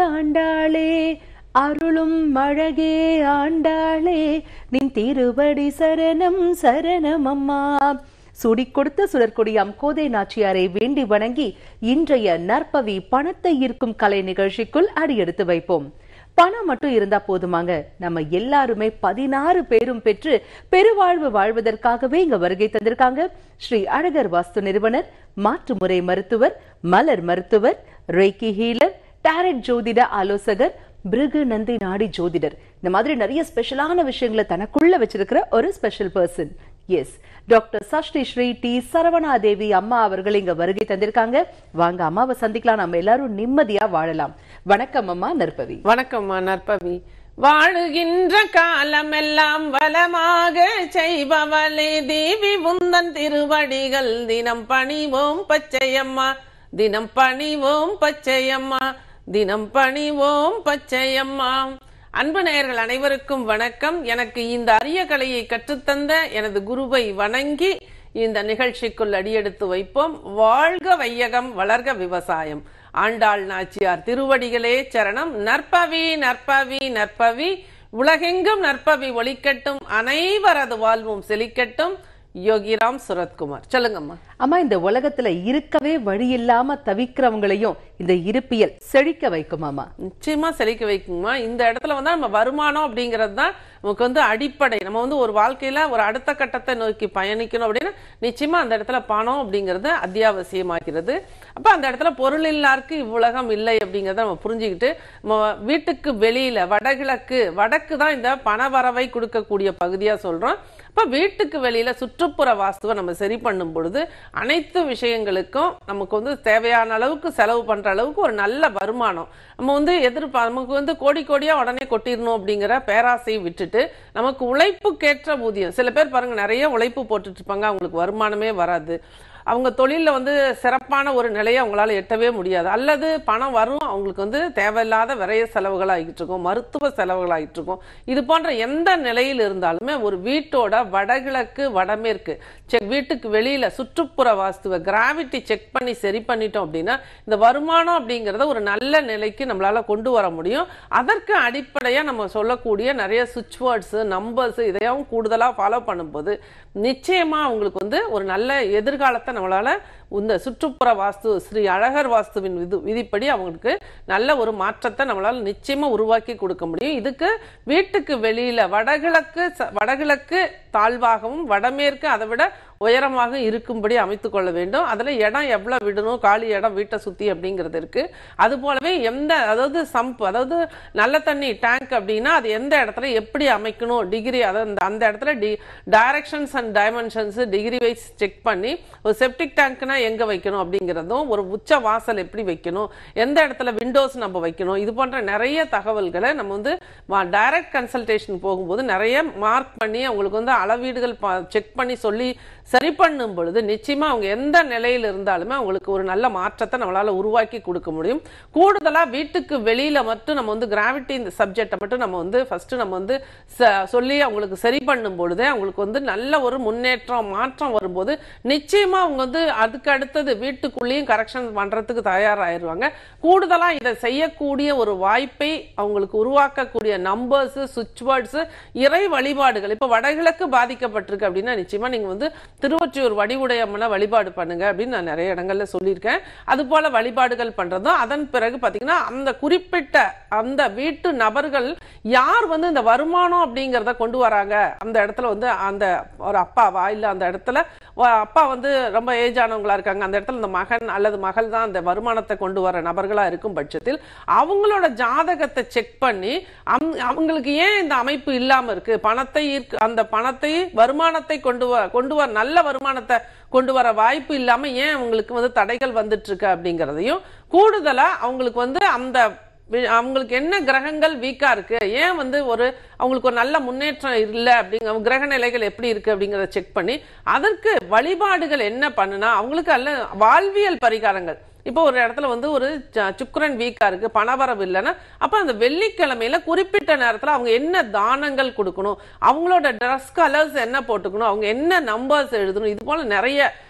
ஆண்டாளே அருளும் அழகே ஆண்டாளே நின் திருவடி சரணம் சரணம் அம்மா சுடி கொடுத்த சுடற்கொடியாம் கோதை நாச்சியாரை வேண்டி வணங்கி இன்றைய நற்பவி பணத்தை ஈர்க்கும் கலை நிகழ்ச்சிக்குள் அடியெடுத்து வைப்போம் பணம் மட்டும் இருந்தா போதுமாங்க நம்ம எல்லாருமே பதினாறு பேரும் பெற்று பெருவாழ்வு வாழ்வதற்காகவே இங்க வருகை தந்திருக்காங்க ஸ்ரீ அழகர் வாஸ்து நிறுவனர் மாற்றுமுறை மருத்துவர் மலர் மருத்துவர் ரேக்கி ஹீலர் டாரட் ஜோதிட ஆலோசகர் பிருகு நந்தி நாடி ஜோதிடர் இந்த மாதிரி நிறைய ஸ்பெஷலான விஷயங்களை தனக்குள்ள வச்சிருக்கிற ஒரு special person S doctor Sashti Sri T Saravana Devi அம்மா அவர்கள் இங்க வருகை தந்திருக்காங்க வாங்க அம்மாவை சந்திக்கலாம் நம்ம எல்லாரும் நிம்மதியா வாழலாம் வணக்கம் அம்மா நற்பவி வணக்கம்மா நற்பவி வாழுகின்ற காலமெல்லாம் வளமாக செய்பவளே தேவி உந்தன் திருவடிகள் தினம் பணிவோம் பச்சையம்மா தினம் பணிவோம் பச்சையம்மா தினம் பணிவோம் பச்சையம்மா அன்பு நேயர்கள் அனைவருக்கும் வணக்கம் எனக்கு இந்த அரிய கலையை கற்றுத்தந்த எனது குருவை வணங்கி இந்த நிகழ்ச்சிக்குள் அடியெடுத்து வைப்போம் வாழ்க வையகம் வளர்க விவசாயம் ஆண்டாள் நாச்சியார் திருவடிகளே சரணம் நற்பவி நற்பவி நற்பவி உலகெங்கும் நற்பவி ஒளிக்கட்டும் அனைவரது வாழ்வும் செழிக்கட்டும் யோகிராம் சுரத்குமார் சொல்லுங்கம்மா அம்மா இந்த உலகத்துல இருக்கவே வழி இல்லாம தவிக்கிறவங்களையும் இந்த இருப்பியல் செழிக்க வைக்குமாமா நிச்சயமா செழிக்க வைக்குமா இந்த இடத்துல வந்து நம்ம வருமானம் அப்படிங்கிறது தான் நமக்கு வந்து அடிப்படை நம்ம வந்து ஒரு வாழ்க்கையில ஒரு அடுத்த கட்டத்தை நோக்கி பயணிக்கணும் அப்படின்னா நிச்சயமா அந்த இடத்துல பணம் அப்படிங்கிறது அத்தியாவசியமாகிறது அப்ப அந்த இடத்துல பொருள் இல்லாருக்கு இவ்வுலகம் இல்லை அப்படிங்கறத நம்ம புரிஞ்சுக்கிட்டு நம்ம வீட்டுக்கு வெளியில வடகிழக்கு வடக்கு தான் இந்த பண வரவை கொடுக்கக்கூடிய பகுதியா சொல்றோம் அப்ப வீட்டுக்கு வெளியில சுற்றுப்புற வாஸ்துவை நம்ம சரி பண்ணும் பொழுது அனைத்து விஷயங்களுக்கும் நமக்கு வந்து தேவையான அளவுக்கு செலவு பண்ற அளவுக்கு ஒரு நல்ல வருமானம் நம்ம வந்து எதிர்ப்பா நமக்கு வந்து கோடி கோடியா உடனே கொட்டிடணும் அப்படிங்கிற பேராசையை விட்டுட்டு நமக்கு உழைப்புக்கேற்ற ஊதியம் சில பேர் பாருங்க நிறைய உழைப்பு போட்டுட்டு இருப்பாங்க அவங்களுக்கு வருமானமே வராது அவங்க தொழில்ல வந்து சிறப்பான ஒரு நிலையை அவங்களால எட்டவே முடியாது அல்லது பணம் வரும் அவங்களுக்கு வந்து தேவையில்லாத விரைய செலவுகளாகிட்டு இருக்கும் மருத்துவ செலவுகளாகிட்டு இருக்கும் இது போன்ற எந்த நிலையில் இருந்தாலுமே ஒரு வீட்டோட வடகிழக்கு வடமேற்கு செக் வீட்டுக்கு வெளியில சுற்றுப்புற வாஸ்துவை கிராவிட்டி செக் பண்ணி சரி பண்ணிட்டோம் அப்படின்னா இந்த வருமானம் அப்படிங்கறத ஒரு நல்ல நிலைக்கு நம்மளால கொண்டு வர முடியும் அதற்கு அடிப்படையா நம்ம சொல்லக்கூடிய நிறைய சுவிட்ச் வேர்ட்ஸ் நம்பர்ஸ் இதையும் கூடுதலா ஃபாலோ பண்ணும்போது நிச்சயமா அவங்களுக்கு வந்து ஒரு நல்ல எதிர்காலத்தை நம்மளால இந்த சுற்றுப்புற வாஸ்து ஸ்ரீ அழகர் வாஸ்துவின் விது விதிப்படி அவங்களுக்கு நல்ல ஒரு மாற்றத்தை நம்மளால நிச்சயமா உருவாக்கி கொடுக்க முடியும் இதுக்கு வீட்டுக்கு வெளியில வடகிழக்கு ச- வடகிழக்கு தாழ்வாகவும் வடமேற்கு அதை விட உயரமாக இருக்கும்படி அமைத்துக் கொள்ள வேண்டும் அதுல இடம் எவ்வளவு விடணும் காலி இடம் வீட்டை சுத்தி அப்படிங்கிறது இருக்கு அது போலவே எந்த அதாவது சம்ப் அதாவது நல்ல தண்ணி டேங்க் அப்படின்னா அது எந்த இடத்துல எப்படி அமைக்கணும் டிகிரி அதாவது அந்த- அந்த இடத்துல the directions and dimensions degree wise check பண்ணி ஒரு செப்டிக் டேங்க்னா எங்க வைக்கணும் அப்படிங்கிறதும் ஒரு உச்ச வாசல் எப்படி வைக்கணும் எந்த இடத்துல விண்டோஸ் நம்ம வைக்கணும் இது போன்ற நிறைய தகவல்களை நம்ம வந்து டைரக்ட் கன்சல்டேஷன் போகும்போது நிறைய மார்க் பண்ணி அவங்களுக்கு வந்து அளவீடுகள் செக் பண்ணி சொல்லி சரி பண்ணும் பொழுது நிச்சயமா அவங்க எந்த நிலையில் இருந்தாலுமே அவங்களுக்கு ஒரு நல்ல மாற்றத்தை நம்மளால உருவாக்கி கொடுக்க முடியும் கூடுதலா வீட்டுக்கு வெளியில மட்டும் நம்ம வந்து கிராவிட்டி இந்த சப்ஜெக்டை மட்டும் நம்ம வந்து ஃபர்ஸ்ட் நம்ம வந்து ச- சொல்லி அவங்களுக்கு சரி பண்ணும் பொழுதே அவங்களுக்கு வந்து நல்ல ஒரு முன்னேற்றம் மாற்றம் வரும்போது நிச்சயமா அவங்க வந்து அதுக்கு அடுத்தது வீட்டுக்குள்ளேயும் கரெக்ஷன் பண்றதுக்கு தயாராயிருவாங்க கூடுதலா இதை செய்யக்கூடிய ஒரு வாய்ப்பை அவங்களுக்கு உருவாக்கக்கூடிய நம்பர்ஸ் சுவிட்ச் வேர்ட்ஸ் இறை வழிபாடுகள் இப்ப வடகிழக்கு பாதிக்கப்பட்டிருக்கு அப்படின்னா நிச்சயமா நீங்க வந்து திருவொற்றியூர் வடிவுடையம்மனை வழிபாடு பண்ணுங்க அப்படின்னு நான் நிறைய இடங்கள்ல சொல்லியிருக்கேன் அது போல வழிபாடுகள் பண்றதும் அதன் பிறகு பாத்தீங்கன்னா அந்த குறிப்பிட்ட அந்த வீட்டு நபர்கள் யார் வந்து இந்த வருமானம் அப்படிங்கறத கொண்டு வராங்க அந்த இடத்துல வந்து அந்த ஒரு அப்பாவா இல்ல அந்த இடத்துல வ- அப்பா வந்து ரொம்ப ஏஜ் ஆனவங்களா இருக்காங்க அந்த இடத்துல இந்த மகன் அல்லது மகள் தான் அந்த வருமானத்தை கொண்டு வர நபர்களா இருக்கும் பட்சத்தில் அவங்களோட ஜாதகத்தை செக் பண்ணி அம்- அவங்களுக்கு ஏன் இந்த அமைப்பு இல்லாம இருக்கு பணத்தை ஈர்க்க அந்த பணத்தை வருமானத்தை கொண்டு வர கொண்டு வர நல்ல வருமானத்தை கொண்டு வர வாய்ப்பு இல்லாம ஏன் அவங்களுக்கு வந்து தடைகள் வந்துட்டு இருக்கு அப்படிங்கறதையும் கூடுதலா அவங்களுக்கு வந்து அந்த வி- அவங்களுக்கு என்ன கிரகங்கள் வீக்கா இருக்கு ஏன் வந்து ஒரு அவங்களுக்கு ஒரு நல்ல முன்னேற்றம் இல்ல அப்படிங்க கிரக நிலைகள் எப்படி இருக்கு அப்படிங்கறத செக் பண்ணி அதற்கு வழிபாடுகள் என்ன பண்ணுனா அவங்களுக்கு அல்ல வாழ்வியல் பரிகாரங்கள் இப்போ ஒரு இடத்துல வந்து ஒரு ச- சுக்கிரன் வீக்கா இருக்கு பணவரவு இல்லைன்னா அப்ப அந்த வெள்ளிக்கிழமையில குறிப்பிட்ட நேரத்துல அவங்க என்ன தானங்கள் கொடுக்கணும் அவங்களோட ட்ரெஸ் கலர்ஸ் என்ன போட்டுக்கணும் அவங்க என்ன நம்பர்ஸ் எழுதணும் இது போல நிறைய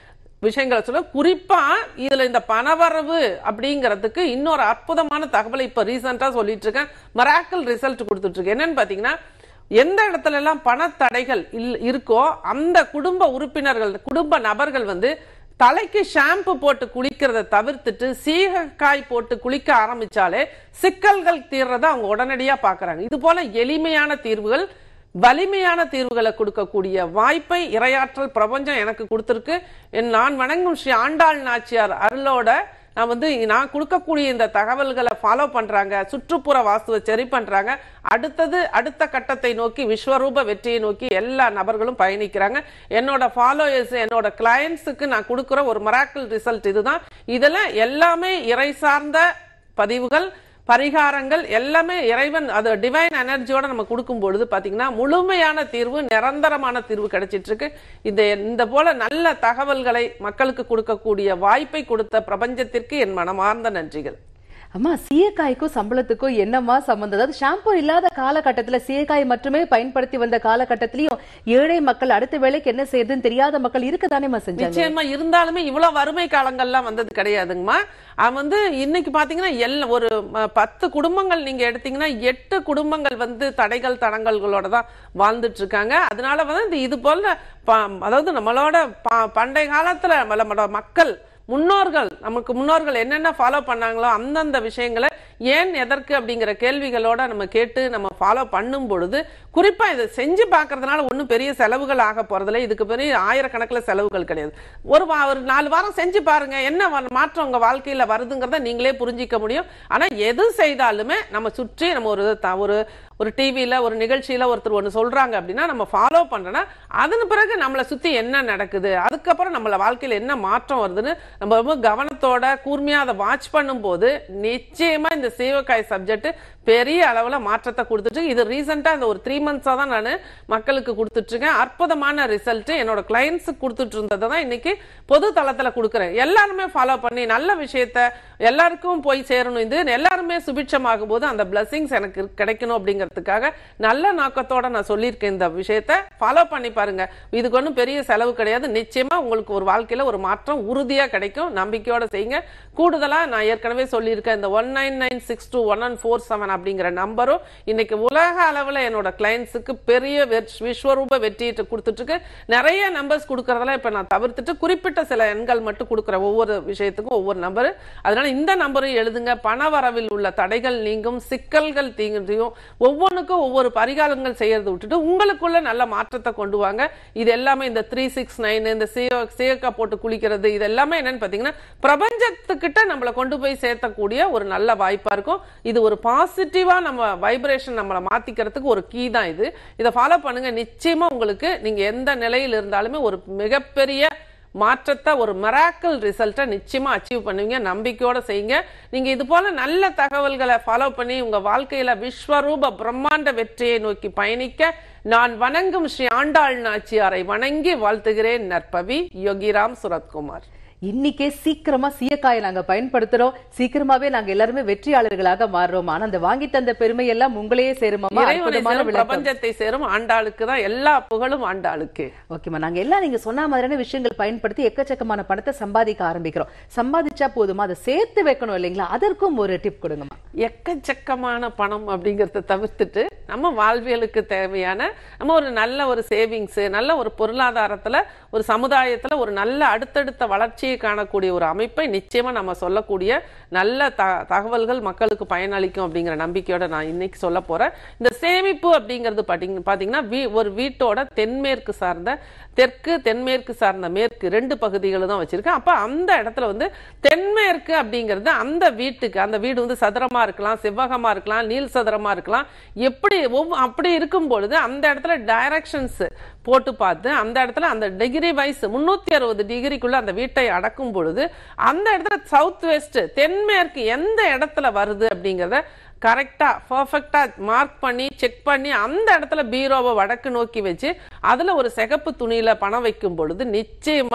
விஷயங்களை சொல்ல குறிப்பா இதுல இந்த பணவரவு அப்படிங்கிறதுக்கு இன்னொரு அற்புதமான தகவலை இப்ப ரீசெண்டா சொல்லிட்டு இருக்கேன் மராக்கல் ரிசல்ட் கொடுத்துட்டு இருக்கேன் என்னன்னு பாத்தீங்கன்னா எந்த இடத்துல எல்லாம் பணத்தடைகள் இல்- இருக்கோ அந்த குடும்ப உறுப்பினர்கள் குடும்ப நபர்கள் வந்து தலைக்கு ஷாம்பு போட்டு குளிக்கிறத தவிர்த்துட்டு சீகக்காய் போட்டு குளிக்க ஆரம்பிச்சாலே சிக்கல்கள் தீர்றத அவங்க உடனடியா பாக்குறாங்க இது போல எளிமையான தீர்வுகள் வலிமையான தீர்வுகளை கொடுக்கக்கூடிய வாய்ப்பை இரையாற்றல் பிரபஞ்சம் எனக்கு கொடுத்திருக்கு என் நான் வணங்கும் ஸ்ரீ ஆண்டாள் நாச்சியார் அருளோட நான் வந்து நான் கொடுக்கக்கூடிய இந்த தகவல்களை ஃபாலோ பண்றாங்க சுற்றுப்புற வாஸ்துவை சரி பண்றாங்க அடுத்தது அடுத்த கட்டத்தை நோக்கி விஸ்வரூப வெற்றியை நோக்கி எல்லா நபர்களும் பயணிக்கிறாங்க என்னோட ஃபாலோயர்ஸ் என்னோட கிளையன்ஸுக்கு நான் கொடுக்குற ஒரு மராக்கிள் ரிசல்ட் இதுதான் இதுல எல்லாமே இறை சார்ந்த பதிவுகள் பரிகாரங்கள் எல்லாமே இறைவன் அது டிவைன் எனர்ஜியோட நம்ம கொடுக்கும் பொழுது பாத்தீங்கன்னா முழுமையான தீர்வு நிரந்தரமான தீர்வு கிடைச்சிட்டு இருக்கு இந்த இந்த போல நல்ல தகவல்களை மக்களுக்கு கொடுக்கக்கூடிய வாய்ப்பை கொடுத்த பிரபஞ்சத்திற்கு என் மனமார்ந்த நன்றிகள் அம்மா சீயக்காய்க்கும் சம்பளத்துக்கும் என்னம்மா சம்பந்தம் அதாவது ஷாம்பு இல்லாத காலகட்டத்துல சீயக்காய் மட்டுமே பயன்படுத்தி வந்த காலகட்டத்திலயும் ஏழை மக்கள் அடுத்த வேலைக்கு என்ன செய்யறதுன்னு தெரியாத மக்கள் இருக்கத்தானேம்மா செஞ்சாங்க நிச்சயமா இருந்தாலுமே இவ்வளவு வறுமை காலங்கள்லாம் வந்தது கிடையாதுங்கம்மா அவன் வந்து இன்னைக்கு பாத்தீங்கன்னா எல்லா ஒரு ம, பத்து குடும்பங்கள் நீங்க எடுத்தீங்கன்னா எட்டு குடும்பங்கள் வந்து தடைகள் தடங்கல்களோட தான் வாழ்ந்துட்டு இருக்காங்க அதனால வந்து இந்த இது போல ப- அதாவது நம்மளோட ப- பண்டைய காலத்துல நம்மளோட மக்கள் முன்னோர்கள் நமக்கு முன்னோர்கள் என்னென்ன ஃபாலோ பண்ணாங்களோ அந்தந்த விஷயங்களை ஏன் எதற்கு அப்படிங்கிற கேள்விகளோட நம்ம கேட்டு நம்ம ஃபாலோ பண்ணும் பொழுது குறிப்பா இதை செஞ்சு பார்க்கறதுனால ஒன்றும் பெரிய செலவுகள் ஆக போறதில்ல இதுக்கு பெரிய ஆயிரக்கணக்கில் செலவுகள் கிடையாது ஒரு வா- ஒரு நாலு வாரம் செஞ்சு பாருங்க என்ன வ- மாற்றம் உங்க வாழ்க்கையில வருதுங்கிறத நீங்களே புரிஞ்சிக்க முடியும் ஆனா எது செய்தாலுமே நம்ம சுற்றி நம்ம ஒரு த- ஒரு ஒரு டிவியில ஒரு நிகழ்ச்சியில ஒருத்தர் ஒன்று சொல்றாங்க அப்படின்னா நம்ம ஃபாலோ பண்றோம்னா அதன் பிறகு நம்மளை சுத்தி என்ன நடக்குது அதுக்கப்புறம் நம்மள வாழ்க்கையில என்ன மாற்றம் வருதுன்னு நம்ம ரொம்ப கவனத்தோட கூர்மையா அதை வாட்ச் பண்ணும்போது நிச்சயமா இந்த சீவக்காய் சப்ஜெக்ட் பெரிய அளவுல மாற்றத்தை கொடுத்துட்டு இது ரீசெண்டா இந்த ஒரு த்ரீ மந்த்ஸா தான் நான் மக்களுக்கு கொடுத்துட்டு இருக்கேன் அற்புதமான ரிசல்ட் என்னோட கிளைண்ட்ஸுக்கு கொடுத்துட்டு இருந்ததை தான் இன்னைக்கு பொது தளத்துல கொடுக்குறேன் எல்லாருமே ஃபாலோ பண்ணி நல்ல விஷயத்த எல்லாருக்கும் போய் சேரணும் இது எல்லாருமே சுபிட்சமாகும் போது அந்த blessings எனக்கு கிடைக்கணும் அப்படிங்கிறதுக்காக நல்ல நோக்கத்தோட நான் சொல்லியிருக்கேன் இந்த விஷயத்த ஃபாலோ பண்ணி பாருங்க இதுக்கு ஒன்றும் பெரிய செலவு கிடையாது நிச்சயமா உங்களுக்கு ஒரு வாழ்க்கையில ஒரு மாற்றம் உறுதியா கிடைக்கும் நம்பிக்கையோட செய்யுங்க கூடுதலா நான் ஏற்கனவே சொல்லியிருக்கேன் இந்த one nine nine six two one one four seven அப்படிங்கிற நம்பரும் இன்னைக்கு உலக அளவுல என்னோட கிளைண்ட்ஸுக்கு பெரிய வெற்- விஸ்வரூப வெற்றியை கொடுத்துட்டு இருக்கு நிறைய நம்பர்ஸ் கொடுக்கறதெல்லாம் இப்ப நான் தவிர்த்துட்டு குறிப்பிட்ட சில எண்கள் மட்டும் கொடுக்குறேன் ஒவ்வொரு விஷயத்துக்கும் ஒவ்வொரு நம்பர் அதனால இந்த நம்பரும் எழுதுங்க பண வரவில் உள்ள தடைகள் நீங்கும் சிக்கல்கள் தீங்கும் ஒவ்வொன்றுக்கும் ஒவ்வொரு பரிகாரங்கள் செய்யறதை விட்டுட்டு உங்களுக்குள்ள நல்ல மாற்றத்தை கொண்டு வாங்க இது எல்லாமே இந்த த்ரீ சிக்ஸ் நைன் இந்த சீ- சீயக்கா போட்டு குளிக்கிறது இது எல்லாமே என்னன்னு பாத்தீங்கன்னா பிரபஞ்சத்துக்கிட்ட நம்மளை கொண்டு போய் சேர்த்தக்கூடிய ஒரு நல்ல வாய்ப்பா இருக்கும் இது ஒரு பாசிட்டிவா நம்ம வைப்ரேஷன் நம்மளை மாத்திக்கிறதுக்கு ஒரு கீ தான் இது இதை ஃபாலோ பண்ணுங்க நிச்சயமா உங்களுக்கு நீங்க எந்த நிலையில் இருந்தாலுமே ஒரு மிகப்பெரிய மாற்றத்தை ஒரு மெராக்கல் ரிசல்ட்டை நிச்சயமா அச்சீவ் பண்ணுவீங்க நம்பிக்கையோட செய்யுங்க நீங்க இது போல நல்ல தகவல்களை ஃபாலோ பண்ணி உங்க வாழ்க்கையில விஸ்வரூப பிரம்மாண்ட வெற்றியை நோக்கி பயணிக்க நான் வணங்கும் ஸ்ரீ ஆண்டாள் நாச்சியாரை வணங்கி வாழ்த்துகிறேன் நற்பவி யோகிராம் சுரத்குமார் இன்னைக்கே சீக்கிரமா சீயக்காயை நாங்க பயன்படுத்துறோம் சீக்கிரமாவே நாங்க எல்லாருமே வெற்றியாளர்களாக மாறுறோம் ஆனா அந்த வாங்கி தந்த பெருமை எல்லாம் உங்களையே சேருமாமா இறைவனை அற்புதமான சேரும் விளக்கம் பிரபஞ்சத்தை சேரும் ஆண்டாளுக்கு தான் எல்லா புகழும் ஆண்டாளுக்கு ஓகேம்மா நாங்க எல்லாம் நீங்க சொன்ன மாதிரியான விஷயங்கள் பயன்படுத்தி எக்கச்சக்கமான பணத்தை சம்பாதிக்க ஆரம்பிக்கிறோம் சம்பாதிச்சா போதுமா அதை சேர்த்து வைக்கணும் இல்லைங்களா அதற்கும் ஒரு டிப் கொடுங்கம்மா எக்கச்சக்கமான பணம் அப்படிங்கறத தவிர்த்துட்டு நம்ம வாழ்வியலுக்கு தேவையான நம்ம ஒரு நல்ல ஒரு சேவிங்ஸ் நல்ல ஒரு பொருளாதாரத்துல ஒரு சமுதாயத்துல ஒரு நல்ல அடுத்தடுத்த வளர்ச்சியை காணக்கூடிய ஒரு அமைப்பை நிச்சயமா நம்ம சொல்லக்கூடிய நல்ல த தகவல்கள் மக்களுக்கு பயனளிக்கும் அப்படிங்கிற நம்பிக்கையோட நான் இன்னைக்கு சொல்ல போறேன் இந்த சேமிப்பு அப்படிங்கிறது பாத்தீங்க- பாத்தீங்கன்னா வீ- ஒரு வீட்டோட தென்மேற்கு சார்ந்த தெற்கு தென்மேற்கு சார்ந்த மேற்கு ரெண்டு பகுதிகளை தான் வச்சிருக்கேன் அப்ப அந்த இடத்துல வந்து தென்மேற்கு அப்படிங்கிறது அந்த வீட்டுக்கு அந்த வீடு வந்து சதுரமா இருக்கலாம் செவ்வகமா இருக்கலாம் நீள் சதுரமா இருக்கலாம் எப்படி ஒவ்வொ- அப்படி இருக்கும் பொழுது அந்த இடத்துல டைரக்ஷன்ஸ் போட்டு பார்த்து அந்த இடத்துல அந்த டிகிரி வைஸ் முன்னூத்தி அறுபது டிகிரிக்குள்ள அந்த வீட்டை அடக்கும் பொழுது அந்த இடத்துல சவுத் வெஸ்ட் தென்மேற்கு எந்த இடத்துல வருது அப்படிங்கறத கரெக்டா பர்ஃபெக்டா மார்க் பண்ணி செக் பண்ணி அந்த இடத்துல பீரோவை வடக்கு நோக்கி வச்சு அதுல ஒரு சிகப்பு துணியில பணம் வைக்கும் பொழுது நிச்சயமா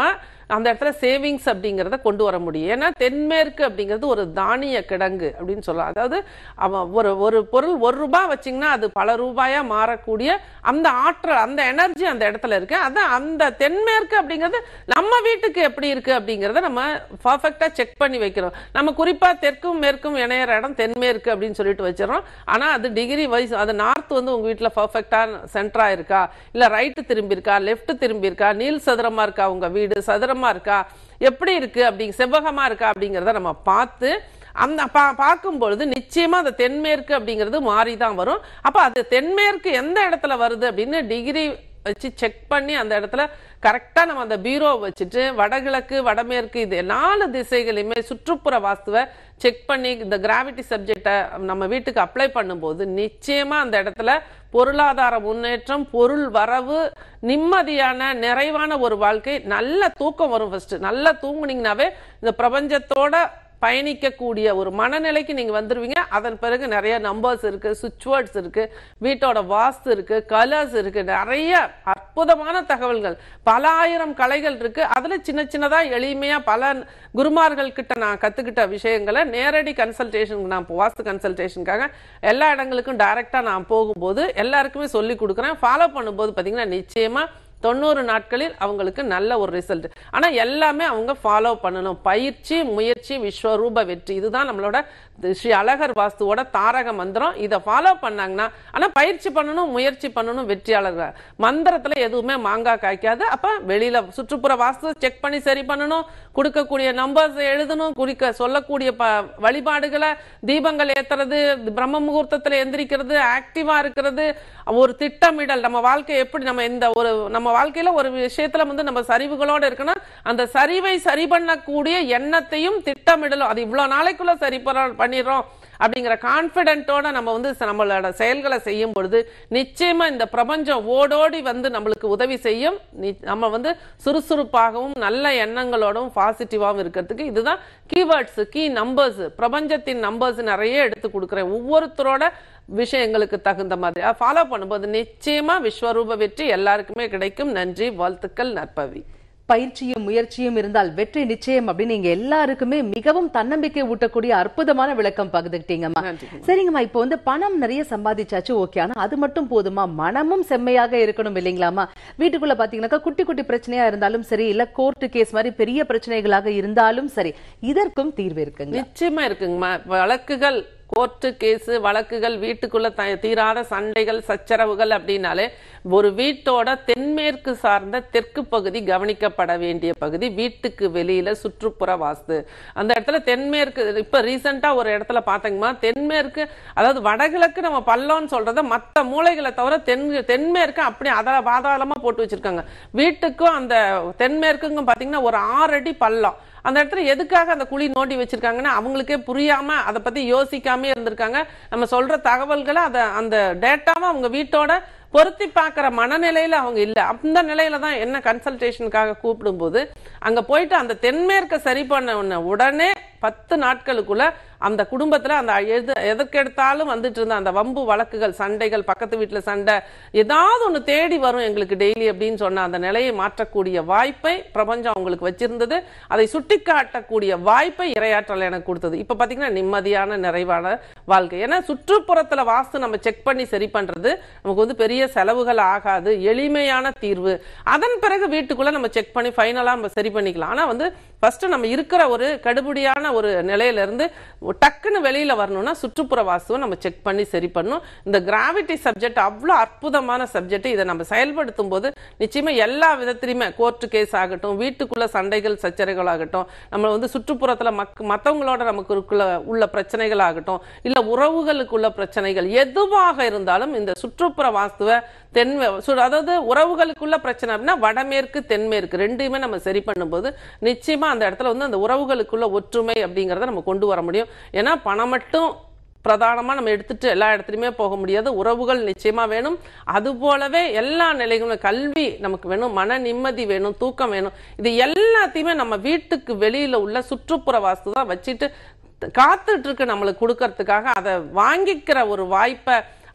அந்த இடத்துல சேவிங்ஸ் அப்படிங்கிறத கொண்டு வர முடியும் ஏன்னா தென்மேற்கு அப்படிங்கிறது ஒரு தானிய கிடங்கு அப்படின்னு சொல்லலாம் அதாவது அவன் ஒரு ஒரு பொருள் ஒரு ரூபாய் வச்சிங்கன்னா அது பல ரூபாயா மாறக்கூடிய அந்த ஆற்றல் அந்த எனர்ஜி அந்த இடத்துல இருக்கு அதான் அந்த தென்மேற்கு அப்படிங்கிறது நம்ம வீட்டுக்கு எப்படி இருக்கு அப்படிங்கறத நம்ம பர்ஃபெக்டா செக் பண்ணி வைக்கிறோம் நம்ம குறிப்பா தெற்கும் மேற்கும் இணையற இடம் தென்மேற்கு அப்படின்னு சொல்லிட்டு வச்சிடறோம் ஆனா அது டிகிரி வைஸ் அது நார்த் வந்து உங்க வீட்டுல பர்ஃபெக்டா சென்டரா இருக்கா இல்ல ரைட்டு திரும்பி இருக்கா லெஃப்ட் திரும்பி இருக்கா நீள் சதுரமா இருக்கா உங்க வீடு சதுரமா இருக்கா எப்படி இருக்கு அப்படிங்க செவ்வகமா இருக்கா அப்படிங்கறத நம்ம பார்த்து அந்த பா பார்க்கும்பொழுது நிச்சயமா அந்த தென்மேற்கு அப்படிங்கிறது மாறி தான் வரும் அப்ப அது தென்மேற்கு எந்த இடத்துல வருது அப்படின்னு டிகிரி வச்சு செக் பண்ணி அந்த இடத்துல கரெக்டா நம்ம அந்த பீரோ வச்சுட்டு வடகிழக்கு வடமேற்கு இது நாலு திசைகளையுமே சுற்றுப்புற வாஸ்துவை செக் பண்ணி இந்த கிராவிட்டி சப்ஜெக்டை நம்ம வீட்டுக்கு அப்ளை பண்ணும்போது நிச்சயமா அந்த இடத்துல பொருளாதார முன்னேற்றம் பொருள் வரவு நிம்மதியான நிறைவான ஒரு வாழ்க்கை நல்ல தூக்கம் வரும் ஃபர்ஸ்ட் நல்லா தூங்குனீங்கனாவே இந்த பிரபஞ்சத்தோட பயணிக்கக்கூடிய ஒரு மனநிலைக்கு நீங்க வந்துருவீங்க அதன் பிறகு நிறைய நம்பர்ஸ் இருக்கு சுவிட்ச் வேர்ட்ஸ் இருக்கு வீட்டோட வாஸ்து இருக்கு கலர்ஸ் இருக்கு நிறைய அற்புதமான தகவல்கள் பல ஆயிரம் கலைகள் இருக்கு அதுல சின்ன சின்னதா எளிமையா பல குருமார்கள் கிட்ட நான் கத்துக்கிட்ட விஷயங்களை நேரடி கன்சல்டேஷனுக்கு நான் வாஸ்து கன்சல்டேஷனுக்காக எல்லா இடங்களுக்கும் டைரக்டா நான் போகும்போது எல்லாருக்குமே சொல்லி கொடுக்குறேன் ஃபாலோ பண்ணும்போது பாத்தீங்கன்னா நிச்சயமா தொண்ணூறு நாட்களில் அவங்களுக்கு நல்ல ஒரு ரிசல்ட் ஆனா எல்லாமே அவங்க ஃபாலோ பண்ணணும் பயிற்சி முயற்சி விஸ்வரூப வெற்றி இதுதான் நம்மளோட ஸ்ரீ அழகர் வாஸ்துவோட தாரக மந்திரம் இதை ஃபாலோ பண்ணாங்கன்னா ஆனா பயிற்சி பண்ணணும் முயற்சி பண்ணணும் வெற்றியாளர்கள் மந்திரத்துல எதுவுமே மாங்காய் காய்க்காது அப்ப வெளியில சுற்றுப்புற வாஸ்து செக் பண்ணி சரி பண்ணணும் கொடுக்கக்கூடிய நம்பர்ஸ் எழுதணும் குறிக்க சொல்லக்கூடிய ப வழிபாடுகளை தீபங்கள் ஏத்துறது பிரம்ம முகூர்த்தத்துல எந்திரிக்கிறது ஆக்டிவா இருக்கிறது ஒரு திட்டமிடல் நம்ம வாழ்க்கை எப்படி நம்ம இந்த ஒரு நம்ம வாழ்க்கையில ஒரு விஷயத்துல வந்து நம்ம சரிவுகளோட இருக்கணும் அந்த சரிவை சரி பண்ணக்கூடிய எண்ணத்தையும் திட்டமிடலும் அது இவ்வளவு நாளைக்குள்ள சரி பண்ண- பண்ணிடுறோம் அப்படிங்கிற கான்பிடென்ட்டோட நம்ம வந்து ச- நம்மளோட செயல்களை செய்யும் பொழுது நிச்சயமா இந்த பிரபஞ்சம் ஓடோடி வந்து நம்மளுக்கு உதவி செய்யும் நி- நம்ம வந்து சுறுசுறுப்பாகவும் நல்ல எண்ணங்களோடவும் பாசிட்டிவாகவும் இருக்கிறதுக்கு இதுதான் கீவேர்ட்ஸ் கீ நம்பர்ஸ் பிரபஞ்சத்தின் நம்பர்ஸ் நிறைய எடுத்து கொடுக்குறேன் ஒவ்வொருத்தரோட விஷயங்களுக்கு தகுந்த மாதிரி ஃபாலோ பண்ணும்போது நிச்சயமா விஸ்வரூப வெற்றி எல்லாருக்குமே கிடைக்கும் நன்றி வாழ்த்துக்கள் நற்பவி பயிற்சியும் முயற்சியும் இருந்தால் வெற்றி நிச்சயம் அப்படின்னு நீங்க எல்லாருக்குமே மிகவும் தன்னம்பிக்கை ஊட்டக்கூடிய அற்புதமான விளக்கம் பகிர்ந்துக்கிட்டீங்கம்மா நன்றிங்கம்மா. சரிங்கம்மா இப்போ வந்து பணம் நிறைய சம்பாதிச்சாச்சு ஓகே ஆனா அது மட்டும் போதுமா மனமும் செம்மையாக இருக்கணும் இல்லைங்களாமா வீட்டுக்குள்ள பாத்தீங்கன்னாக்கா குட்டி குட்டி பிரச்சனையா இருந்தாலும் சரி இல்ல கோர்ட்டு கேஸ் மாதிரி பெரிய பிரச்சனைகளாக இருந்தாலும் சரி இதற்கும் தீர்வு இருக்குங்க நிச்சயமா இருக்குங்கம்மா வழக்குகள் கோர்ட்டு கேஸ் வழக்குகள் வீட்டுக்குள்ள த- தீராத சண்டைகள் சச்சரவுகள் அப்படின்னாலே ஒரு வீட்டோட தென்மேற்கு சார்ந்த தெற்கு பகுதி கவனிக்கப்பட வேண்டிய பகுதி வீட்டுக்கு வெளியில சுற்றுப்புற வாஸ்து அந்த இடத்துல தென்மேற்கு இப்ப ரீசெண்டா ஒரு இடத்துல பாத்தீங்கம்மா தென்மேற்கு அதாவது வடகிழக்கு நம்ம பள்ளம்னு சொல்றத மத்த மூலைகளை தவிர தென் தென்மேற்கு அப்படி அத பாதாளமா போட்டு வச்சிருக்காங்க வீட்டுக்கும் அந்த தென்மேற்குக்கும் பாத்தீங்கன்னா ஒரு ஆறு அடி பள்ளம் அந்த இடத்துல எதுக்காக அந்த குழி நோண்டி வச்சிருக்காங்கன்னா அவங்களுக்கே புரியாம அதை பத்தி யோசிக்காம இருந்திருக்காங்க நம்ம சொல்ற தகவல்களை அத அந்த டேட்டாவை அவங்க வீட்டோட பொருத்தி பார்க்கிற மனநிலையில அவங்க இல்ல அந்த நிலையில தான் என்ன கன்சல்டேஷனுக்காக கூப்பிடும்போது அங்க போயிட்டு அந்த தென்மேற்க சரி பண்ண உடனே உடனே பத்து நாட்களுக்குள்ள அந்த குடும்பத்துல அந்த எது எதற்கெடுத்தாலும் வந்துட்டு இருந்த அந்த வம்பு வழக்குகள் சண்டைகள் பக்கத்து வீட்டுல சண்டை ஏதாவது ஒண்ணு தேடி வரும் எங்களுக்கு டெய்லி அப்படின்னு சொன்ன அந்த நிலையை மாற்றக்கூடிய வாய்ப்பை பிரபஞ்சம் அவங்களுக்கு வச்சிருந்தது அதை சுட்டிக்காட்டக்கூடிய வாய்ப்பை இரையாற்றல் எனக்கு கொடுத்தது இப்ப பாத்தீங்கன்னா நிம்மதியான நிறைவான வாழ்க்கை ஏன்னா சுற்றுப்புறத்துல வாஸ்து நம்ம செக் பண்ணி சரி பண்றது நமக்கு வந்து பெரிய செலவுகள் ஆகாது எளிமையான தீர்வு அதன் பிறகு வீட்டுக்குள்ள நம்ம செக் பண்ணி ஃபைனலா நம்ம சரி பண்ணிக்கலாம் ஆனா வந்து ஃபர்ஸ்ட் நம்ம இருக்கிற ஒரு கடுபடியான ஒரு நிலையில இருந்து டக்குன்னு வெளியில வரணும்னா சுற்றுப்புற வாஸ்துவை நம்ம செக் பண்ணி சரி பண்ணணும் இந்த கிராவிட்டி சப்ஜெக்ட் அவ்வளவு அற்புதமான சப்ஜெக்ட் இதை நம்ம செயல்படுத்தும் போது நிச்சயமா எல்லா விதத்திலுமே கோர்ட்டு கேஸ் ஆகட்டும் வீட்டுக்குள்ள சண்டைகள் சச்சரவுகள் ஆகட்டும் நம்ம வந்து சுற்றுப்புறத்துல மக் மத்தவங்களோட நமக்கு இருக்குள்ள உள்ள பிரச்சனைகள் ஆகட்டும் இல்ல உறவுகளுக்குள்ள பிரச்சனைகள் எதுவாக இருந்தாலும் இந்த சுற்றுப்புற வாஸ்துவை தென் சு- அதாவது உறவுகளுக்குள்ள பிரச்சனை அப்படின்னா வடமேற்கு தென்மேற்கு ரெண்டையுமே நம்ம சரி பண்ணும்போது நிச்சயமா அந்த இடத்துல வந்து அந்த உறவுகளுக்குள்ள ஒற்றுமை அப்படிங்கறத நம்ம கொண்டு வர முடியும் ஏன்னா பணம் மட்டும் பிரதானமா நம்ம எடுத்துட்டு எல்லா இடத்துலயுமே போக முடியாது உறவுகள் நிச்சயமா வேணும் அது போலவே எல்லா நிலைகளும் கல்வி நமக்கு வேணும் மன நிம்மதி வேணும் தூக்கம் வேணும் இது எல்லாத்தையுமே நம்ம வீட்டுக்கு வெளியில உள்ள சுற்றுப்புற வாஸ்து தான் வச்சுட்டு காத்துட்டு இருக்கு நம்மளுக்கு கொடுக்கறதுக்காக அதை வாங்கிக்கிற ஒரு வாய்ப்பை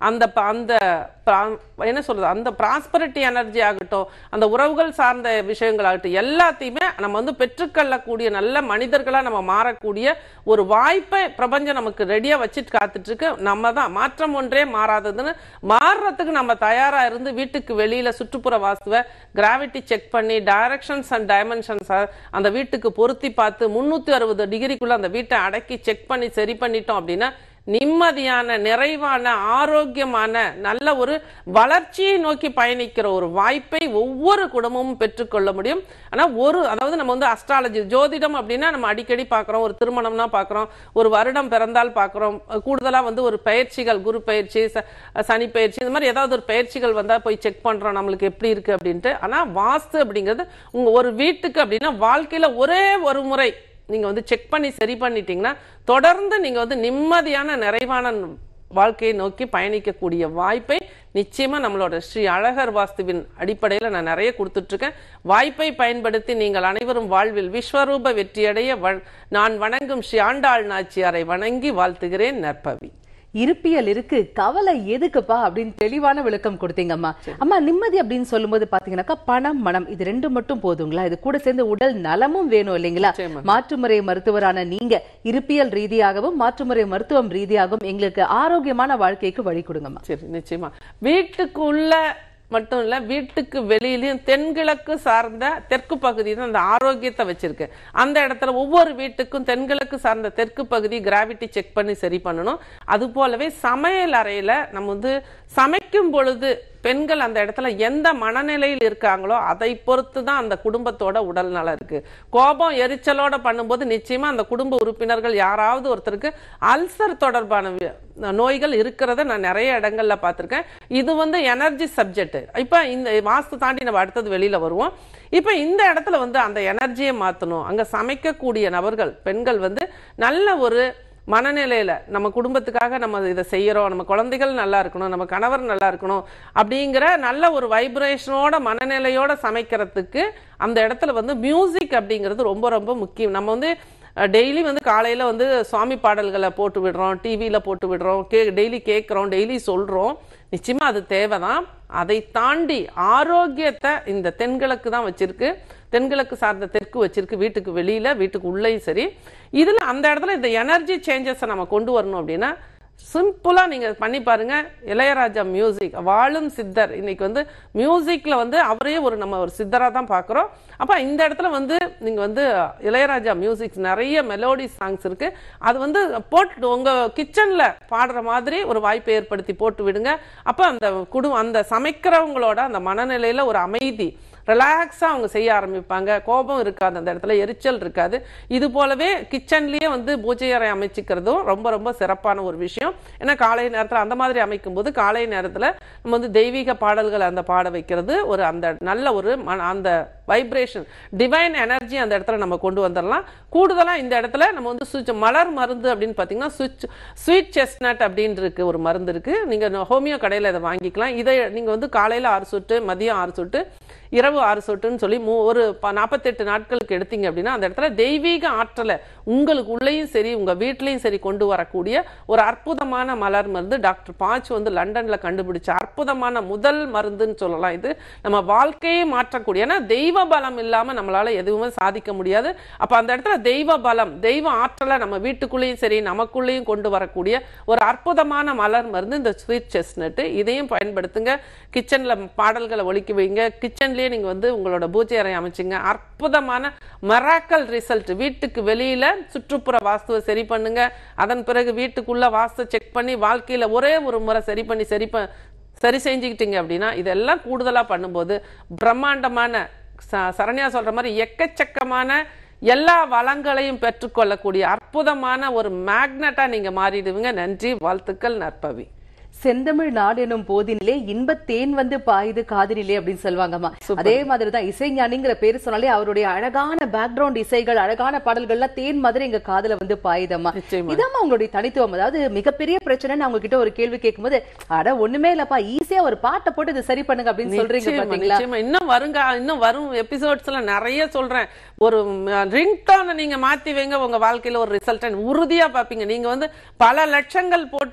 அந்த ப- அந்த பிரா- என்ன சொல்றது அந்த ப்ராஸ்பரிட்டி எனர்ஜி ஆகட்டும் அந்த உறவுகள் சார்ந்த விஷயங்கள் ஆகட்டும் எல்லாத்தையுமே நம்ம வந்து பெற்றுக்கொள்ளக்கூடிய நல்ல மனிதர்களா நம்ம மாறக்கூடிய ஒரு வாய்ப்பை பிரபஞ்சம் நமக்கு ரெடியா வச்சுட்டு காத்துட்டு இருக்கு நம்ம தான் மாற்றம் ஒன்றே மாறாததுன்னு மாறுறதுக்கு நம்ம தயாரா இருந்து வீட்டுக்கு வெளியில சுற்றுப்புற வாஸ்துவை கிராவிட்டி செக் பண்ணி டைரக்ஷன்ஸ் அண்ட் டைமென்ஷன்ஸ் அந்த வீட்டுக்கு பொருத்தி பார்த்து முன்னூத்தி அறுபது டிகிரிக்குள்ள அந்த வீட்டை அடக்கி செக் பண்ணி சரி பண்ணிட்டோம் அப்படின்னா நிம்மதியான நிறைவான ஆரோக்கியமான நல்ல ஒரு வளர்ச்சியை நோக்கி பயணிக்கிற ஒரு வாய்ப்பை ஒவ்வொரு குடும்பமும் பெற்றுக்கொள்ள முடியும் ஆனா ஒரு அதாவது நம்ம வந்து அஸ்ட்ராலஜி ஜோதிடம் அப்படின்னா நம்ம அடிக்கடி பார்க்குறோம் ஒரு திருமணம்னா பார்க்குறோம் ஒரு வருடம் பிறந்தால் பார்க்குறோம் கூடுதலா வந்து ஒரு பயிற்சிகள் குரு பயிற்சி ச- சனி பயிற்சி இந்த மாதிரி ஏதாவது ஒரு பயிற்சிகள் வந்தா போய் செக் பண்றோம் நம்மளுக்கு எப்படி இருக்கு அப்படின்ட்டு ஆனா வாஸ்து அப்படிங்கிறது உங்க ஒரு வீட்டுக்கு அப்படின்னா வாழ்க்கையில ஒரே ஒரு முறை நீங்க வந்து செக் பண்ணி சரி பண்ணிட்டீங்கன்னா தொடர்ந்து நீங்க வந்து நிம்மதியான நிறைவான வாழ்க்கையை நோக்கி பயணிக்கக்கூடிய வாய்ப்பை நிச்சயமா நம்மளோட ஸ்ரீ அழகர் வாஸ்துவின் அடிப்படையில் நான் நிறைய கொடுத்துட்டு இருக்கேன் வாய்ப்பை பயன்படுத்தி நீங்கள் அனைவரும் வாழ்வில் விஸ்வரூப வெற்றியடைய வ- நான் வணங்கும் ஸ்ரீ ஆண்டாள் நாச்சியாரை வணங்கி வாழ்த்துகிறேன் நற்பவி இருப்பியல் இருக்கு கவலை எதுக்குப்பா அப்படின்னு தெளிவான விளக்கம் கொடுத்தீங்கம்மா அம்மா நிம்மதி அப்படின்னு சொல்லும்போது பாத்தீங்கன்னாக்கா பணம் மனம் இது ரெண்டு மட்டும் போதுங்களா இது கூட சேர்ந்து உடல் நலமும் வேணும் இல்லைங்களா நிச்சயமா. மாற்றுமுறை மருத்துவரான நீங்க இருப்பியல் ரீதியாகவும் மாற்றுமுறை மருத்துவம் ரீதியாகவும் எங்களுக்கு ஆரோக்கியமான வாழ்க்கைக்கு வழி கொடுங்கம்மா சரி நிச்சயமா வீட்டுக்குள்ள மட்டும் இல்ல வீட்டுக்கு வெளியிலயும் தென்கிழக்கு சார்ந்த தெற்கு பகுதி தான் அந்த ஆரோக்கியத்தை வச்சிருக்கு அந்த இடத்துல ஒவ்வொரு வீட்டுக்கும் தென்கிழக்கு சார்ந்த தெற்கு பகுதி கிராவிட்டி செக் பண்ணி சரி பண்ணணும் அது போலவே சமையல் அறையில நம்ம வந்து சமைக்கும் பொழுது பெண்கள் அந்த இடத்துல எந்த மனநிலையில் இருக்காங்களோ அதை பொறுத்து தான் அந்த குடும்பத்தோட உடல் நலம் இருக்கு கோபம் எரிச்சலோட பண்ணும்போது நிச்சயமா அந்த குடும்ப உறுப்பினர்கள் யாராவது ஒருத்தருக்கு அல்சர் தொடர்பான வி- நோய்கள் இருக்கிறத நான் நிறைய இடங்கள்ல பார்த்திருக்கேன் இது வந்து எனர்ஜி சப்ஜெக்ட் இப்ப இந்த வாஸ்து தாண்டி நம்ம அடுத்தது வெளியில வருவோம் இப்ப இந்த இடத்துல வந்து அந்த எனர்ஜியை மாத்தணும் அங்க சமைக்கக்கூடிய நபர்கள் பெண்கள் வந்து நல்ல ஒரு மனநிலையில நம்ம குடும்பத்துக்காக நம்ம இதை செய்யறோம் நம்ம குழந்தைகள் நல்லா இருக்கணும் நம்ம கணவர் நல்லா இருக்கணும் அப்படிங்கிற நல்ல ஒரு வைப்ரேஷனோட மனநிலையோட சமைக்கிறதுக்கு அந்த இடத்துல வந்து மியூசிக் அப்படிங்கிறது ரொம்ப ரொம்ப முக்கியம் நம்ம வந்து டெய்லி வந்து காலையில வந்து சுவாமி பாடல்களை போட்டு விடுறோம் டிவியில போட்டு விடுறோம் கே டெய்லி கேட்குறோம் டெய்லி சொல்றோம் நிச்சயமா அது தேவைதான் அதை தாண்டி ஆரோக்கியத்தை இந்த தென்கிழக்கு தான் வச்சிருக்கு தென்கிழக்கு சார்ந்த தெற்கு வச்சிருக்கு வீட்டுக்கு வெளியில வீட்டுக்கு உள்ளேயும் சரி இதுல அந்த இடத்துல இந்த எனர்ஜி சேஞ்சஸை நம்ம கொண்டு வரணும் அப்படின்னா சிம்பிளா நீங்க பண்ணி பாருங்க இளையராஜா மியூசிக் வாழும் சித்தர் இன்னைக்கு வந்து மியூசிக்ல வந்து அவரே ஒரு நம்ம ஒரு சித்தரா தான் பாக்குறோம் அப்ப இந்த இடத்துல வந்து நீங்க வந்து இளையராஜா மியூசிக் நிறைய மெலோடி சாங்ஸ் இருக்கு அது வந்து போட்டு உங்க கிச்சன்ல பாடுற மாதிரி ஒரு வாய்ப்பை ஏற்படுத்தி போட்டு விடுங்க அப்ப அந்த குடும்பம் அந்த சமைக்கிறவங்களோட அந்த மனநிலையில ஒரு அமைதி ரிலாக்ஸாக அவங்க செய்ய ஆரம்பிப்பாங்க கோபம் இருக்காது அந்த இடத்துல எரிச்சல் இருக்காது இது போலவே கிச்சன்லயே வந்து பூஜை அறை அமைச்சிக்கிறதும் ரொம்ப ரொம்ப சிறப்பான ஒரு விஷயம் ஏன்னா காலை நேரத்தில் அந்த மாதிரி அமைக்கும் போது காலை நேரத்தில் நம்ம வந்து தெய்வீக பாடல்களை அந்த பாட வைக்கிறது ஒரு அந்த நல்ல ஒரு மன- அந்த வைப்ரேஷன் டிவைன் எனர்ஜி அந்த இடத்துல நம்ம கொண்டு வந்துடலாம் கூடுதலாக இந்த இடத்துல நம்ம வந்து சுவிட்ச் மலர் மருந்து அப்படின்னு பார்த்தீங்கன்னா சுவிட்ச் ஸ்வீட் செஸ்னட் அப்படின்னு இருக்கு ஒரு மருந்து இருக்கு நீங்க ஹோமியோ கடையில் இதை வாங்கிக்கலாம் இதை நீங்க வந்து காலையில ஆறு சொட்டு மதியம் ஆறு சொட்டு இரவு ஆறு சொட்டுன்னு சொல்லி மூ ஒரு ப- நாற்பத்தெட்டு நாட்களுக்கு எடுத்தீங்க அப்படின்னா அந்த இடத்துல தெய்வீக ஆற்றலை உங்களுக்கு உள்ளேயும் சரி உங்க வீட்லயும் சரி கொண்டு வரக்கூடிய ஒரு அற்புதமான மலர் மருந்து டாக்டர் பாச் வந்து லண்டன்ல கண்டுபிடிச்ச அற்புதமான முதல் மருந்துன்னு சொல்லலாம் இது நம்ம வாழ்க்கையை மாற்றக்கூடிய ஏன்னா தெய்வ பலம் இல்லாம நம்மளால எதுவுமே சாதிக்க முடியாது அப்ப அந்த இடத்துல தெய்வ பலம் தெய்வ ஆற்றலை நம்ம வீட்டுக்குள்ளேயும் சரி நமக்குள்ளேயும் கொண்டு வரக்கூடிய ஒரு அற்புதமான மலர் மருந்து இந்த ஸ்வீட் செஸ்னட் இதையும் பயன்படுத்துங்க கிச்சன்ல பாடல்களை ஒலிக்க வைங்க கிச்சன்லயே நீங்க வந்து உங்களோட பூஜை அறை அமைச்சுங்க அற்புதமான மராக்கல் ரிசல்ட் வீட்டுக்கு வெளியில சுற்றுப்புற வாஸ்துவை சரி பண்ணுங்க அதன் பிறகு வீட்டுக்குள்ள வாஸ்து செக் பண்ணி வாழ்க்கையில ஒரே ஒரு முறை சரி பண்ணி சரி ப- சரி செஞ்சுக்கிட்டீங்க அப்படின்னா இதெல்லாம் கூடுதலா பண்ணும்போது பிரம்மாண்டமான ச- சரண்யா சொல்ற மாதிரி எக்கச்சக்கமான எல்லா வளங்களையும் பெற்றுக்கொள்ளக்கூடிய அற்புதமான ஒரு மேக்னட்டா நீங்க மாறிடுவீங்க நன்றி வாழ்த்துக்கள் நற்பவி செந்தமிழ் நாடு எனும் போதினிலே இன்பத் தேன் வந்து பாயுது காதினிலே அப்படின்னு சொல்லுவாங்கம்மா அதே மாதிரிதான் இசைஞானிங்கிற பேரு சொன்னாலே அவருடைய அழகான பேக்ரவுண்ட் இசைகள் அழகான பாடல்கள்லாம் தேன் மாதிரி எங்க காதுல வந்து பாயுதம்மா நிச்சயமா. இதாம்மா உங்களுடைய தனித்துவம் அதாவது மிகப்பெரிய பிரச்சனை நான் உங்ககிட்ட ஒரு கேள்வி கேட்கும்போது அட ஒண்ணுமே இல்லப்பா ஈஸியா ஒரு பாட்டை போட்டு இதை சரி பண்ணுங்க அப்படின்னு சொல்றீங்க நிச்சயமா, பாத்தீங்களா நிச்சயமா. இன்னும் வருங்க இன்னும் வரும் எபிசோட்ஸ்ல நிறைய சொல்றேன் ஒரு ரிங்டோனை நீங்க மாத்தி வைங்க உங்க வாழ்க்கையில ஒரு ரிசல்ட் உறுதியா பாப்பீங்க நீங்க வந்து பல லட்சங்கள் போட்டு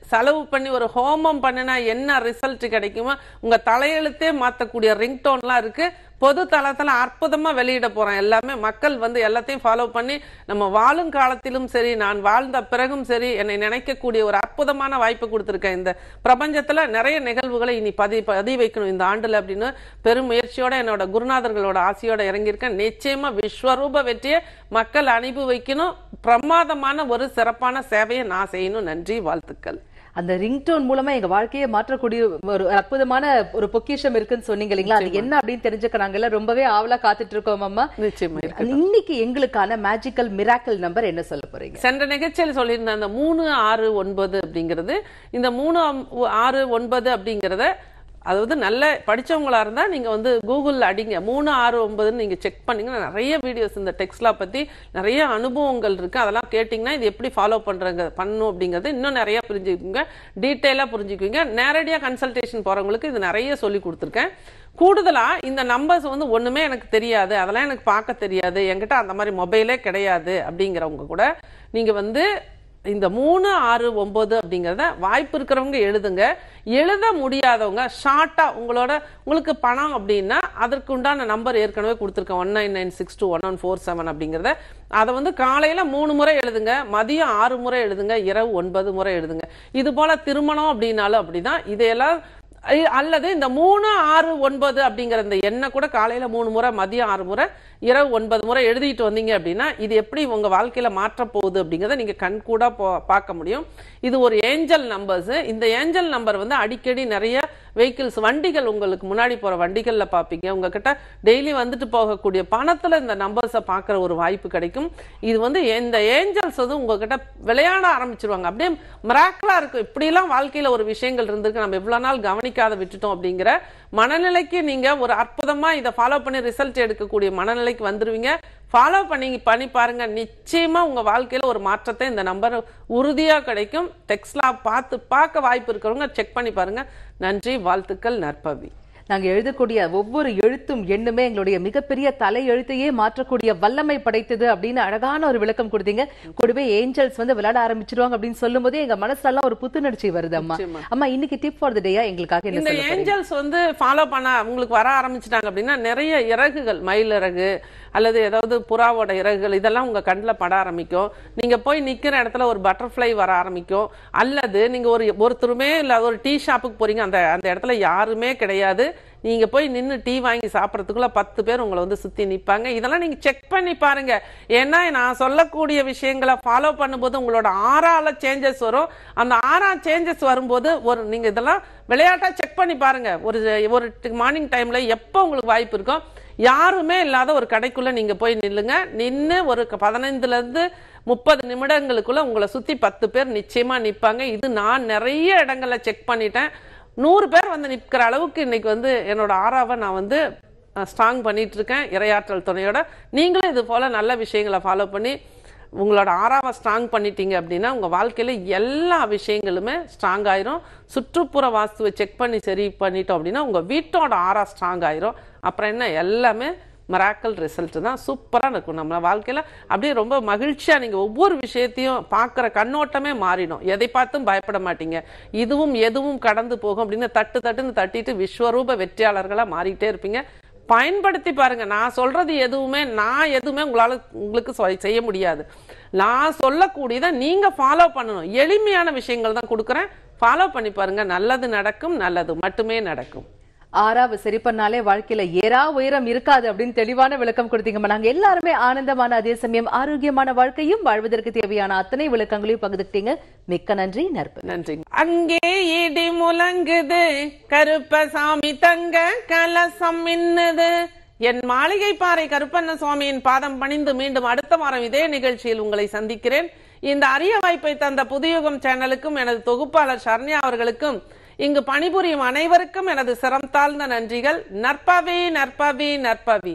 செலவு பண்ணி ஒரு ஹோமம் பண்ணினா என்ன ரிசல்ட் கிடைக்குமோ உங்க தலையெழுத்தே மாத்தக்கூடிய ரிங்டோன்லாம் இருக்கு பொது தளத்துல அற்புதமா வெளியிட போறேன் எல்லாமே மக்கள் வந்து எல்லாத்தையும் ஃபாலோ பண்ணி நம்ம வாழும் காலத்திலும் சரி நான் வாழ்ந்த பிறகும் சரி என்னை நினைக்கக்கூடிய ஒரு அற்புதமான வாய்ப்பு கொடுத்துருக்கேன் இந்த பிரபஞ்சத்துல நிறைய நிகழ்வுகளை இனி பதி பதிவு வைக்கணும் இந்த ஆண்டுல அப்படின்னு பெரும் முயற்சியோட என்னோட குருநாதர்களோட ஆசையோட இறங்கியிருக்கேன் நிச்சயமா விஸ்வரூப வெற்றியை மக்கள் அனுபவிக்கணும் பிரமாதமான ஒரு சிறப்பான சேவையை நான் செய்யணும் நன்றி வாழ்த்துக்கள் அந்த ரிங்டோன் மூலமா எங்க வாழ்க்கையை மாற்றக்கூடிய ஒரு அற்புதமான ஒரு பொக்கிஷம் இருக்குன்னு சொன்னீங்க இல்லைங்களா அது என்ன அப்படின்னு தெரிஞ்சுக்க நாங்க எல்லாம் ரொம்பவே ஆவலா காத்துட்டு இருக்கோம் அம்மா நிச்சயமா இருக்கு. இன்னைக்கு எங்களுக்கான மேஜிக்கல் மிராக்கல் நம்பர் என்ன சொல்ல போறீங்க சென்ற நிகழ்ச்சியில் சொல்லியிருந்த அந்த மூணு ஆறு ஒன்பது அப்படிங்கிறது இந்த மூணு அம்- ஆறு ஒன்பது அப்படிங்கிறத அதாவது நல்ல படிச்சவங்களா இருந்தா நீங்க வந்து கூகுள்ல அடிங்க மூணு ஆறு ஒன்பதுன்னு நீங்க செக் பண்ணீங்கன்னா நிறைய வீடியோஸ் இந்த டெக்ஸ்ட்லா பத்தி நிறைய அனுபவங்கள் இருக்கு அதெல்லாம் கேட்டீங்கன்னா இது எப்படி ஃபாலோ பண்றாங்க பண்ணும் அப்படிங்கறது இன்னும் நிறைய புரிஞ்சுக்குங்க டீட்டெயிலா புரிஞ்சுக்குவீங்க நேரடியா கன்சல்டேஷன் போறவங்களுக்கு இது நிறைய சொல்லி கொடுத்துருக்கேன் கூடுதலா இந்த நம்பர்ஸ் வந்து ஒண்ணுமே எனக்கு தெரியாது அதெல்லாம் எனக்கு பார்க்க தெரியாது என்கிட்ட அந்த மாதிரி மொபைலே கிடையாது அப்படிங்கிறவங்க கூட நீங்க வந்து இந்த மூணு ஆறு ஒன்பது அப்படிங்கிறத வாய்ப்பு இருக்கிறவங்க எழுதுங்க எழுத முடியாதவங்க ஷார்ட்டா உங்களோட உங்களுக்கு பணம் அப்படின்னா அதற்கு உண்டான நம்பர் ஏற்கனவே கொடுத்துருக்கேன் one nine nine six two one one four seven அப்படிங்கிறத அதை வந்து காலையில மூணு முறை எழுதுங்க மதியம் ஆறு முறை எழுதுங்க இரவு ஒன்பது முறை எழுதுங்க இது போல திருமணம் அப்படின்னாலும் அப்படிதான் இதையெல்லாம் ஐ- அல்லது இந்த மூணு ஆறு ஒன்பது அப்படிங்கிற இந்த எண்ணை கூட காலையில மூணு முறை மதியம் ஆறு முறை இரவு ஒன்பது முறை எழுதிட்டு வந்தீங்க அப்படின்னா இது எப்படி உங்க வாழ்க்கையில மாற்ற போகுது அப்படிங்கறத நீங்க கண் கூட பார்க்க முடியும் இது ஒரு ஏஞ்சல் நம்பர்ஸ் இந்த ஏஞ்சல் நம்பர் வந்து அடிக்கடி நிறைய வெஹிக்கிள்ஸ் வண்டிகள் உங்களுக்கு முன்னாடி போற வண்டிகள்ல பாப்பீங்க உங்ககிட்ட டெய்லி வந்துட்டு போகக்கூடிய பணத்துல இந்த நம்பர்ஸை பார்க்குற ஒரு வாய்ப்பு கிடைக்கும் இது வந்து இந்த ஏஞ்சல்ஸ் வந்து உங்ககிட்ட விளையாட ஆரம்பிச்சிருவாங்க அப்படியே மிராக்கலா இருக்கும் இப்படிலாம் வாழ்க்கையில ஒரு விஷயங்கள் இருந்திருக்கு நம்ம இவ்வளவு நாள் கவனிக்காத விட்டுட்டோம் அப்படிங்கிற மனநிலைக்கு நீங்க ஒரு அற்புதமா இதை ஃபாலோ பண்ணி ரிசல்ட் எடுக்கக்கூடிய மனநிலைக்கு வந்துருவீங்க ஃபாலோ பண்ணி பண்ணி பாருங்க நிச்சயமா உங்க வாழ்க்கையில ஒரு மாற்றத்தை இந்த நம்பர் உறுதியா கிடைக்கும் டெக்ஸ்ட்லா பார்த்து பார்க்க வாய்ப்பு இருக்கிறவங்க செக் பண்ணி பாருங்க நன்றி வாழ்த்துக்கள் நற்பவி நாங்க எழுதக்கூடிய ஒவ்வொரு எழுத்தும் எண்ணுமே எங்களுடைய மிகப்பெரிய தலை எழுத்தையே மாற்றக்கூடிய வல்லமை படைத்தது அப்படின்னு அழகான ஒரு விளக்கம் கொடுத்தீங்க கூடவே ஏஞ்சல்ஸ் வந்து விளையாட ஆரம்பிச்சிருவாங்க அப்படின்னு சொல்லும் போதே எங்க மனசுல எல்லாம் ஒரு புத்துணர்ச்சி வருது அம்மா நிச்சயமா. அம்மா இன்னைக்கு டிப் ஃபார் த டேயா எங்களுக்காக என்ன இந்த சொல்ல போறீங்க? ஏஞ்சல்ஸ் வந்து ஃபாலோ பண்ண உங்களுக்கு வர ஆரம்பிச்சிட்டாங்க அப்படின்னா நிறைய இறகுகள் மயில் இறகு அல்லது ஏதாவது புறாவோட இறகுகள் இதெல்லாம் உங்க கண்ணில் பட ஆரம்பிக்கும் நீங்க போய் நிக்கிற இடத்துல ஒரு பட்டர்ஃப்ளை வர ஆரம்பிக்கும் அல்லது நீங்க ஒரு ஒருத்தருமே இல்ல ஒரு டீ ஷாப்புக்கு போறீங்க அந்த அந்த இடத்துல யாருமே கிடையாது நீங்க போய் நின்னு டீ வாங்கி சாப்பிடறதுக்குள்ள பத்து பேர் உங்களை வந்து சுத்தி நிப்பாங்க இதெல்லாம் நீங்க செக் பண்ணி பாருங்க ஏன்னா நான் சொல்லக்கூடிய விஷயங்களை ஃபாலோ பண்ணும்போது உங்களோட ஆறால சேஞ்சஸ் வரும் அந்த ஆறா சேஞ்சஸ் வரும்போது ஒரு நீங்க இதெல்லாம் விளையாட்டா செக் பண்ணி பாருங்க ஒரு ஒரு மார்னிங் டைம்ல எப்போ உங்களுக்கு வாய்ப்பு இருக்கும் யாருமே இல்லாத ஒரு கடைக்குள்ள நீங்க போய் நில்லுங்க நின்னு ஒரு க- பதினைந்துல இருந்து முப்பது நிமிடங்களுக்குள்ள உங்களை சுத்தி பத்து பேர் நிச்சயமா நிப்பாங்க இது நான் நிறைய இடங்கள்ல செக் பண்ணிட்டேன் நூறு பேர் வந்து நிற்கிற அளவுக்கு இன்னைக்கு வந்து என்னோட ஆறாவை நான் வந்து ஸ்ட்ராங் பண்ணிட்டு இருக்கேன் இரையாற்றல் துணையோட நீங்களும் இது போல நல்ல விஷயங்களை ஃபாலோ பண்ணி உங்களோட ஆறாவை ஸ்ட்ராங் பண்ணிட்டீங்க அப்படின்னா உங்க வாழ்க்கையில எல்லா விஷயங்களுமே ஸ்ட்ராங் ஆயிரும் சுற்றுப்புற வாஸ்துவை செக் பண்ணி சரி பண்ணிட்டோம் அப்படின்னா உங்க வீட்டோட ஆறா ஸ்ட்ராங் ஆயிரும் அப்புறம் என்ன எல்லாமே மராக்கல் ரிசல்ட் தான் சூப்பரா இருக்கும் நம்ம வாழ்க்கையில அப்படியே ரொம்ப மகிழ்ச்சியா நீங்க ஒவ்வொரு விஷயத்தையும் பார்க்குற கண்ணோட்டமே மாறிடும் எதை பார்த்தும் பயப்பட மாட்டீங்க இதுவும் எதுவும் கடந்து போகும் அப்படின்னு தட்டு தட்டுன்னு தட்டிட்டு விஸ்வரூப வெற்றியாளர்களா மாறிட்டே இருப்பீங்க பயன்படுத்தி பாருங்க நான் சொல்றது எதுவுமே நான் எதுவுமே உங்களால உங்களுக்கு சொ- செய்ய முடியாது நான் சொல்லக்கூடியதை நீங்க ஃபாலோ பண்ணணும் எளிமையான விஷயங்கள் தான் கொடுக்குறேன் ஃபாலோ பண்ணி பாருங்க நல்லது நடக்கும் நல்லது மட்டுமே நடக்கும் ஆறாவது சரி பண்ணாலே வாழ்க்கையில ஏறா உயரம் இருக்காது அப்படின்னு தெளிவான விளக்கம் கொடுத்தீங்கம்மா நாங்க எல்லாருமே ஆனந்தமான அதே சமயம் ஆரோக்கியமான வாழ்க்கையும் வாழ்வதற்கு தேவையான அத்தனை விளக்கங்களையும் பகிர்ந்துக்கிட்டீங்க மிக்க நன்றி நற்பு நன்றி அங்கே இடி முழங்குது கருப்பசாமி தங்க கலசம் மின்னுது என் மாளிகை பாறை கருப்பண்ண சுவாமியின் பாதம் பணிந்து மீண்டும் அடுத்த வாரம் இதே நிகழ்ச்சியில் உங்களை சந்திக்கிறேன் இந்த அரிய வாய்ப்பை தந்த புதியுகம் சேனலுக்கும் எனது தொகுப்பாளர் சரண்யா அவர்களுக்கும் இங்கு பணிபுரியும் அனைவருக்கும் எனது சிரம் தாழ்ந்த நன்றிகள் நற்பவி நற்பவி நற்பவி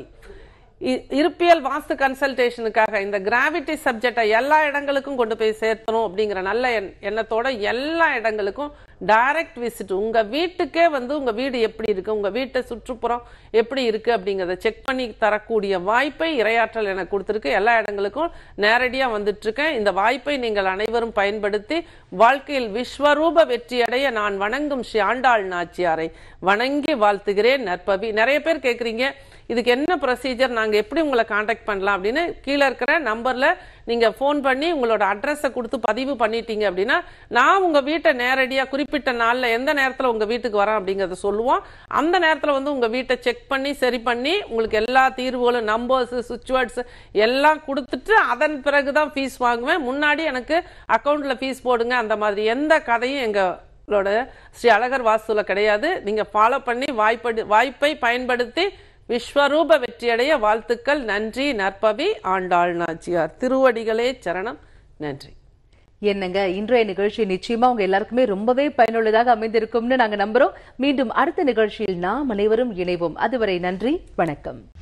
இ- இருப்பியல் வாஸ்து கன்சல்டேஷனுக்காக இந்த கிராவிட்டி சப்ஜெக்டை எல்லா இடங்களுக்கும் கொண்டு போய் சேர்த்தணும் அப்படிங்கிற நல்ல எண்- எண்ணத்தோட எல்லா இடங்களுக்கும் டைரக்ட் விசிட் உங்க வீட்டுக்கே வந்து உங்க வீடு எப்படி இருக்கு உங்க வீட்டை சுற்றுப்புறம் எப்படி இருக்கு அப்படிங்கறத செக் பண்ணி தரக்கூடிய வாய்ப்பை இரையாற்றல் எனக்கு கொடுத்திருக்கு எல்லா இடங்களுக்கும் நேரடியா வந்துட்டு இருக்கேன் இந்த வாய்ப்பை நீங்கள் அனைவரும் பயன்படுத்தி வாழ்க்கையில் விஸ்வரூப வெற்றியடைய நான் வணங்கும் ஸ்ரீ ஆண்டாள் நாச்சியாரை வணங்கி வாழ்த்துகிறேன் நற்பவி நிறைய பேர் கேக்குறீங்க இதுக்கு என்ன ப்ரொசீஜர் நாங்க எப்படி உங்களை காண்டாக்ட் பண்ணலாம் அப்படின்னு கீழே இருக்கிற நம்பர்ல நீங்க ஃபோன் பண்ணி உங்களோட அட்ரஸை கொடுத்து பதிவு பண்ணிட்டீங்க அப்படின்னா நான் உங்க வீட்டை நேரடியா குறிப்பிட்ட நாள்ல எந்த நேரத்துல உங்க வீட்டுக்கு வரேன் அப்படிங்கறத சொல்லுவோம் அந்த நேரத்துல வந்து உங்க வீட்டை செக் பண்ணி சரி பண்ணி உங்களுக்கு எல்லா தீர்வுகளும் நம்பர்ஸ் சுவிட்ச் எல்லாம் கொடுத்துட்டு அதன் பிறகுதான் ஃபீஸ் வாங்குவேன் முன்னாடி எனக்கு அக்கௌண்ட்ல ஃபீஸ் போடுங்க அந்த மாதிரி எந்த கதையும் எங்க உங்களோட ஸ்ரீ அழகர் வாஸ்துல கிடையாது நீங்க ஃபாலோ பண்ணி வாய்ப்படு வாய்ப்பை பயன்படுத்தி விஸ்வரூப வெற்றியடைய வாழ்த்துக்கள் நன்றி நற்பவி ஆண்டாள் நாச்சியார் திருவடிகளே சரணம் நன்றி என்னங்க இன்றைய நிகழ்ச்சி நிச்சயமா உங்க எல்லாருக்குமே ரொம்பவே பயனுள்ளதாக அமைந்திருக்கும்னு நாங்க நம்புறோம் மீண்டும் அடுத்த நிகழ்ச்சியில் நாம் அனைவரும் இணைவோம் அதுவரை நன்றி வணக்கம்